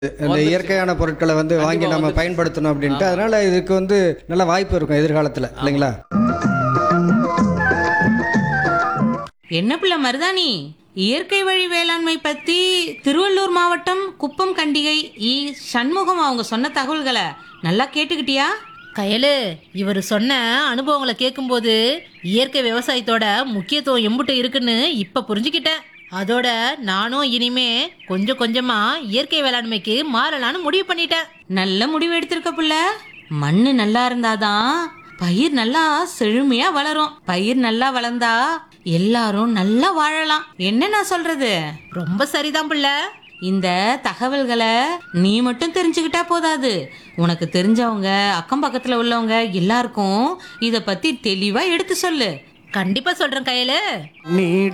இந்த இயற்கையான பொருட்களை வந்து வாங்கி நம்ம பயன்படுத்தணும் அப்படின்ட்டு அதனால இதுக்கு வந்து நல்ல வாய்ப்பு இருக்கும் எதிர்காலத்தில் இல்லைங்களா என்ன பிள்ளை மருதாணி இயற்கை வழி வேளாண்மை பத்தி திருவள்ளூர் மாவட்டம் குப்பம் கண்டிகை இ சண்முகம் அவங்க சொன்ன தகவல்களை நல்லா கேட்டுக்கிட்டியா கயலு இவர் சொன்ன அனுபவங்களை கேட்கும்போது இயற்கை விவசாயத்தோட முக்கியத்துவம் எம்புட்டு இருக்குன்னு இப்ப புரிஞ்சுக்கிட்டேன் அதோட நானும் இனிமே கொஞ்சம் கொஞ்சமா இயற்கை வேளாண்மைக்கு மாறலான்னு முடிவு பண்ணிட்டேன் நல்ல முடிவு எடுத்திருக்க புள்ள மண்ணு நல்லா இருந்தாதான் பயிர் நல்லா செழுமையா வளரும் பயிர் நல்லா வளர்ந்தா எல்லாரும் நல்லா வாழலாம் என்ன நான் சொல்றது ரொம்ப சரிதான் பிள்ளை இந்த தகவல்களை நீ மட்டும் தெரிஞ்சுக்கிட்டா போதாது உனக்கு தெரிஞ்சவங்க அக்கம் பக்கத்துல உள்ளவங்க எல்லாருக்கும் இத பத்தி தெளிவா எடுத்து சொல்லு கண்டிப்பா சொல்றேன் கயலு நீ